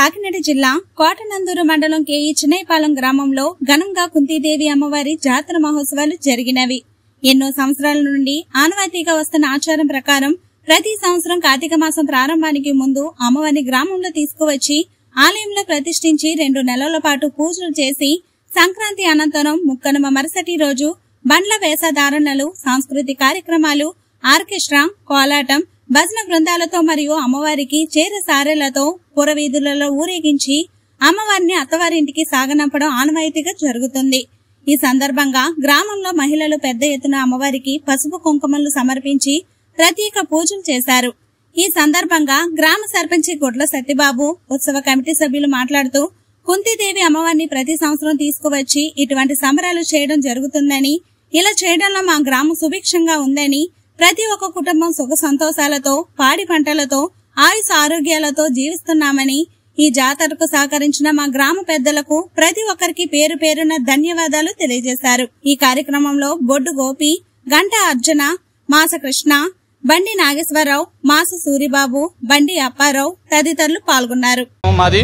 కాకినాడ జిల్లా కోటనందూరు మండలం కేఈ చిన్నైపాలెం గ్రామంలో ఘనంగా కుంతీదేవి అమ్మవారి జాతర మహోత్సవాలు జరిగినవి ఎన్నో సంవత్సరాల నుండి ఆనవాయితీగా వస్తున్న ఆచారం ప్రకారం ప్రతి సంవత్సరం కార్తీక మాసం ప్రారంభానికి ముందు అమ్మవారిని గ్రామంలో తీసుకువచ్చి ఆలయంలో ప్రతిష్ఠించి రెండు నెలల పాటు పూజలు చేసి సంక్రాంతి అనంతరం ముక్కనుమ మరుసటి రోజు బండ్ల వేషధారణలు సాంస్కృతిక కార్యక్రమాలు ఆర్కెస్ట్రా కోలాటం భజన బృందాలతో మరియు అమ్మవారికి చేర సారెలతో పురవీధులలో ఊరేగించి అమ్మవారిని అత్తవారింటికి సాగనంపడం ఆనవాయితీగా జరుగుతుంది ఈ సందర్భంగా గ్రామంలో మహిళలు పెద్ద ఎత్తున అమ్మవారికి పసుపు కుంకుమలు సమర్పించి ప్రత్యేక పూజలు చేశారు ఈ సందర్భంగా గ్రామ సర్పంచి గుడ్ల సత్యబాబు ఉత్సవ కమిటీ సభ్యులు మాట్లాడుతూ కుంతిదేవి అమ్మవారిని ప్రతి సంవత్సరం తీసుకువచ్చి ఇటువంటి సంబరాలు చేయడం జరుగుతుందని ఇలా చేయడంలో మా గ్రామం సుభిక్షంగా ఉందని ప్రతి ఒక్క కుటుంబం సుఖ సంతోషాలతో పాడి పంటలతో ఆయుష్ ఆరోగ్యాలతో జీవిస్తున్నామని ఈ జాతరకు సహకరించిన మా గ్రామ పెద్దలకు ప్రతి ఒక్కరికి పేరు పేరున ధన్యవాదాలు తెలియజేశారు ఈ కార్యక్రమంలో బొడ్డు గోపి గంట అర్జున మాస కృష్ణ బండి నాగేశ్వరరావు మాస సూరిబాబు బండి అప్పారావు తదితరులు పాల్గొన్నారు మాది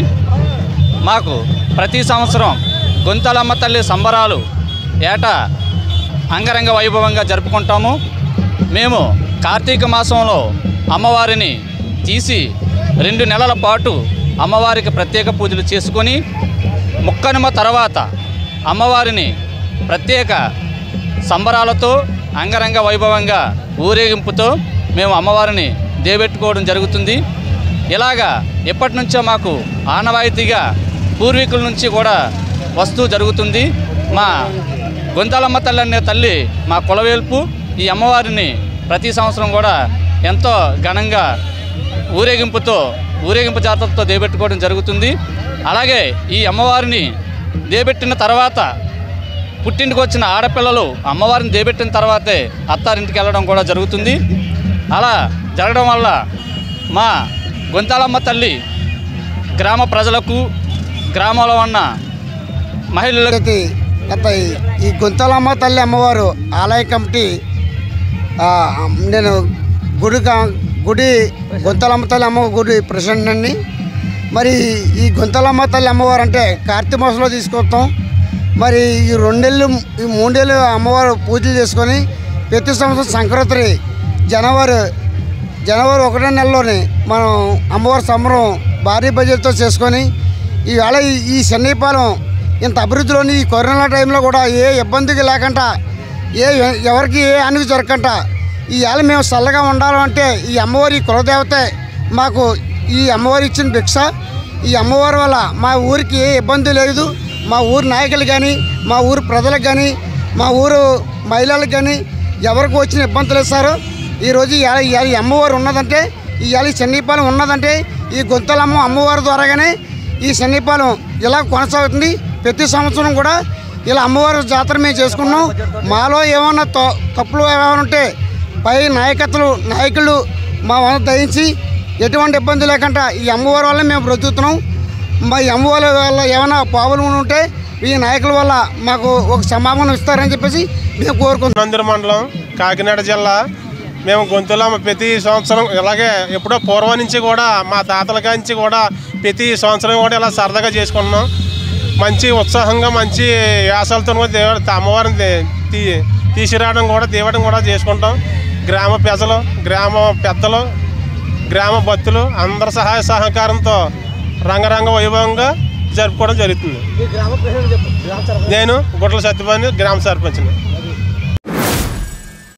మాకు ప్రతి సంవత్సరం గొంతలమ్మ తల్లి సంబరాలు ఏటా అంగరంగ వైభవంగా జరుపుకుంటాము మేము కార్తీక మాసంలో అమ్మవారిని తీసి రెండు నెలల పాటు అమ్మవారికి ప్రత్యేక పూజలు చేసుకొని ముక్కనుమ తర్వాత అమ్మవారిని ప్రత్యేక సంబరాలతో అంగరంగ వైభవంగా ఊరేగింపుతో మేము అమ్మవారిని దేబెట్టుకోవడం జరుగుతుంది ఇలాగా ఎప్పటి నుంచో మాకు ఆనవాయితీగా పూర్వీకుల నుంచి కూడా వస్తూ జరుగుతుంది మా గొంతాలమ్మ తల్లి అనే తల్లి మా కులవేల్పు ఈ అమ్మవారిని ప్రతి సంవత్సరం కూడా ఎంతో ఘనంగా ఊరేగింపుతో ఊరేగింపు జాతరతో దేబెట్టుకోవడం జరుగుతుంది అలాగే ఈ అమ్మవారిని దేబెట్టిన తర్వాత పుట్టింటికి వచ్చిన ఆడపిల్లలు అమ్మవారిని దేబెట్టిన తర్వాతే అత్తారింటికి వెళ్ళడం కూడా జరుగుతుంది అలా జరగడం వల్ల మా గొంతాలమ్మ తల్లి గ్రామ ప్రజలకు గ్రామంలో ఉన్న మహిళలకు ప్రతి గత ఈ గుంతలమ్మ తల్లి అమ్మవారు ఆలయ కమిటీ ఆ, నేను గుడి కా- గుడి గుంతలమ్మ తల్లి అమ్మ గుడి ప్రెసిడెంట్ అండి మరి ఈ గుంతలమ్మ తల్లి అమ్మవారు అంటే కార్తీక మాసంలో తీసుకొస్తాం మరి ఈ రెండేళ్ళు ఈ మూడేళ్ళు అమ్మవారు పూజలు చేసుకొని ప్రతి సంవత్సరం సంక్రాంతి జనవరి జనవరి ఒకటో నెలలోనే మనం అమ్మవారి సంబరం భారీ బడ్జెట్తో చేసుకొని ఈవేళ ఈ- ఈ చెన్నైపాలెం ఇంత అభివృద్ధిలోని ఈ కరోనా టైంలో కూడా ఏ ఇబ్బందికి లేకుండా ఏ ఎవరికి ఏ హానికి జరగకుండా ఈ వేళ మేము చల్లగా ఉండాలంటే ఈ అమ్మవారి కులదేవతే మాకు ఈ అమ్మవారి ఇచ్చిన భిక్ష ఈ అమ్మవారి వల్ల మా ఊరికి ఏ ఇబ్బంది లేదు మా ఊరు నాయకులు కానీ మా ఊరు ప్రజలకు కానీ మా ఊరు మహిళలకు కానీ ఎవరికి వచ్చిన ఇబ్బందులు ఇస్తారు ఈరోజు ఇవాళ ఇవాళ ఈ అమ్మవారు ఉన్నదంటే ఇవాళ ఈ చెన్నీపాలెం ఉన్నదంటే ఈ గొంతలమ్మ అమ్మవారి ద్వారాగానే ఈ చెన్నీపాలెం ఇలా కొనసాగుతుంది ప్రతి సంవత్సరం కూడా ఇలా అమ్మవారి జాతర మేము చేసుకున్నాం మాలో ఏమన్నా త- తప్పులు ఏమైనా ఉంటే పై నాయకత్వలు నాయకులు మా వల్ల దయించి ఎటువంటి ఇబ్బంది లేకుండా ఈ అమ్మవారి వల్ల మేము బ్రతుకుతున్నాం మా ఈ అమ్మవారి వల్ల ఏమైనా పావులు ఉంటే ఈ నాయకుల వల్ల మాకు ఒక సమాధానం ఇస్తారని చెప్పేసి మేము కోరుకుంటున్నాం నందిర మండలం కాకినాడ జిల్లా మేము గొంతులమ్మ ప్రతి సంవత్సరం ఇలాగే ఎప్పుడో పూర్వం నుంచి కూడా మా తాతల నుంచి కూడా ప్రతి సంవత్సరం కూడా ఇలా సరదాగా చేసుకుంటున్నాం మంచి ఉత్సాహంగా మంచి వ్యాసాలతో కూడా దేవ అమ్మవారిని దే- తీ తీసుకురావడం కూడా తేవడం కూడా చేసుకుంటాం గ్రామ ప్రజలు గ్రామ పెద్దలు గ్రామ భక్తులు అందరి సహాయ సహకారంతో రంగరంగ వైభవంగా జరుపుకోవడం జరుగుతుంది నేను గుట్ల సత్యపాని గ్రామ సర్పంచ్ని